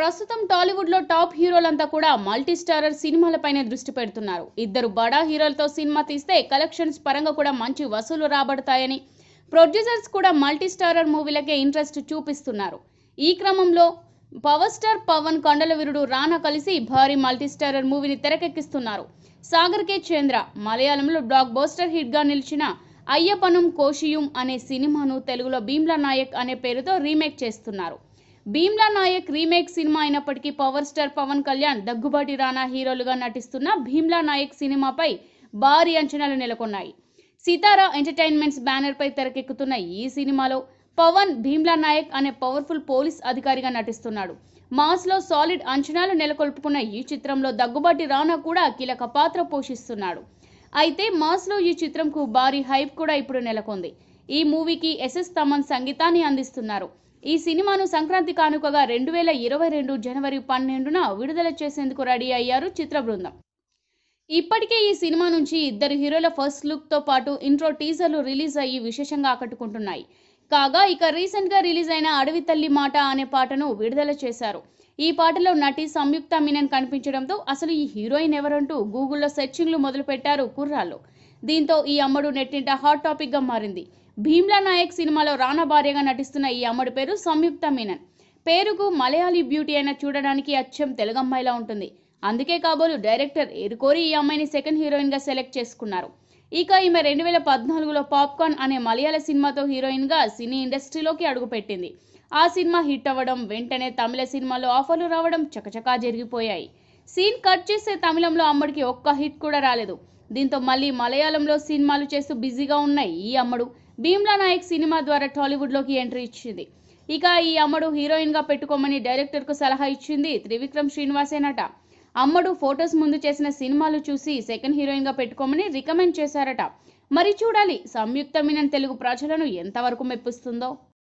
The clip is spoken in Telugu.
ప్రస్తుతం టాలీవుడ్ లో టాప్ హీరోలంతా కూడా మల్టీ స్టారర్ సినిమాలపైనే దృష్టి పెడుతున్నారు ఇద్దరు బడా హీరోలతో సినిమా తీస్తే కలెక్షన్స్ పరంగా కూడా మంచి వసూలు రాబడతాయని ప్రొడ్యూసర్స్ కూడా మల్టీ స్టారర్ మూవీలకే ఇంట్రెస్ట్ చూపిస్తున్నారు ఈ క్రమంలో పవర్ స్టార్ పవన్ కొండలవీరుడు రానా కలిసి భారీ మల్టీ స్టారర్ మూవీని తెరకెక్కిస్తున్నారు సాగర్ కే చంద్ర మలయాళంలో బ్లాక్ బోస్టర్ హిట్ గా నిలిచిన అయ్యపనం కోషియుం అనే సినిమాను తెలుగులో భీమ్లా నాయక్ అనే పేరుతో రీమేక్ చేస్తున్నారు భీమ్లా నాయక్ రీమేక్ సినిమా అయినప్పటికీ పవర్ స్టార్ పవన్ కళ్యాణ్ దగ్గుబాటి రానా హీరోలుగా నటిస్తున్న భీమ్లా నాయక్ సినిమాపై భారీ అంచనాలు నెలకొన్నాయి సితారా ఎంటర్టైన్మెంట్స్ బ్యానర్ పై తెరకెక్కుతున్న ఈ సినిమాలో పవన్ భీమ్లా నాయక్ అనే పవర్ఫుల్ పోలీస్ అధికారిగా నటిస్తున్నాడు మాస్ లో సాలిడ్ అంచనాలు నెలకొల్పుకున్న ఈ చిత్రంలో దగ్గుబాటి రానా కూడా కీలక పాత్ర పోషిస్తున్నాడు అయితే మాస్ లో ఈ చిత్రంకు భారీ హైప్ కూడా ఇప్పుడు నెలకొంది ఈ మూవీకి ఎస్ఎస్ తమన్ సంగీతాన్ని అందిస్తున్నారు ఈ సినిమాను సంక్రాంతి కానుకగా రెండు వేల ఇరవై రెండు జనవరి పన్నెండున విడుదల చేసేందుకు రెడీ అయ్యారు చిత్ర బృందం ఇప్పటికే ఈ సినిమా నుంచి ఇద్దరు హీరోల ఫస్ట్ లుక్ తో పాటు ఇంట్రో టీజర్లు రిలీజ్ అయ్యి విశేషంగా ఆకట్టుకుంటున్నాయి కాగా ఇక రీసెంట్ గా రిలీజ్ అయిన అడవి తల్లి మాట అనే పాటను విడుదల చేశారు ఈ పాటలో నటి సంయుక్త మీనన్ కనిపించడంతో అసలు ఈ హీరోయిన్ ఎవరంటూ గూగుల్లో సెర్చింగ్లు మొదలు పెట్టారు కుర్రాళ్ళు దీంతో ఈ అమ్మడు నెట్టింట హాట్ టాపిక్ గా మారింది భీమ్లా నాయక్ సినిమాలో రానా భార్యగా నటిస్తున్న ఈ అమ్మడి పేరు సంయుక్త మీనన్ పేరుకు మలయాళీ బ్యూటీ అయినా చూడడానికి అచ్చం తెలుగమ్మాయిలా ఉంటుంది అందుకే కాబోలు డైరెక్టర్ ఏరుకోరి ఈ అమ్మాయిని సెకండ్ హీరోయిన్ గా సెలెక్ట్ చేసుకున్నారు ఇక ఈమె రెండు వేల పద్నాలుగులో పాప్కార్న్ అనే మలయాళ సినిమాతో హీరోయిన్ గా సినీ ఇండస్ట్రీలోకి అడుగుపెట్టింది ఆ సినిమా హిట్ అవ్వడం వెంటనే తమిళ సినిమాలో ఆఫర్లు రావడం చకచకా జరిగిపోయాయి సీన్ కట్ చేసే తమిళంలో అమ్మడికి ఒక్క హిట్ కూడా రాలేదు దీంతో మళ్ళీ మలయాళంలో సినిమాలు చేస్తూ బిజీగా ఉన్నాయి ఈ అమ్మడు భీమ్లా నాయక్ సినిమా ద్వారా టాలీవుడ్ లోకి ఎంట్రీ ఇచ్చింది ఇక ఈ అమ్మడు హీరోయిన్ గా పెట్టుకోమని డైరెక్టర్ కు సలహా ఇచ్చింది త్రివిక్రమ్ శ్రీనివాసేనట అమ్మడు ఫొటోస్ ముందు చేసిన సినిమాలు చూసి సెకండ్ హీరోయిన్ గా పెట్టుకోమని రికమెండ్ చేశారట మరి చూడాలి సంయుక్త మీనన్ తెలుగు ప్రజలను ఎంతవరకు మెప్పిస్తుందో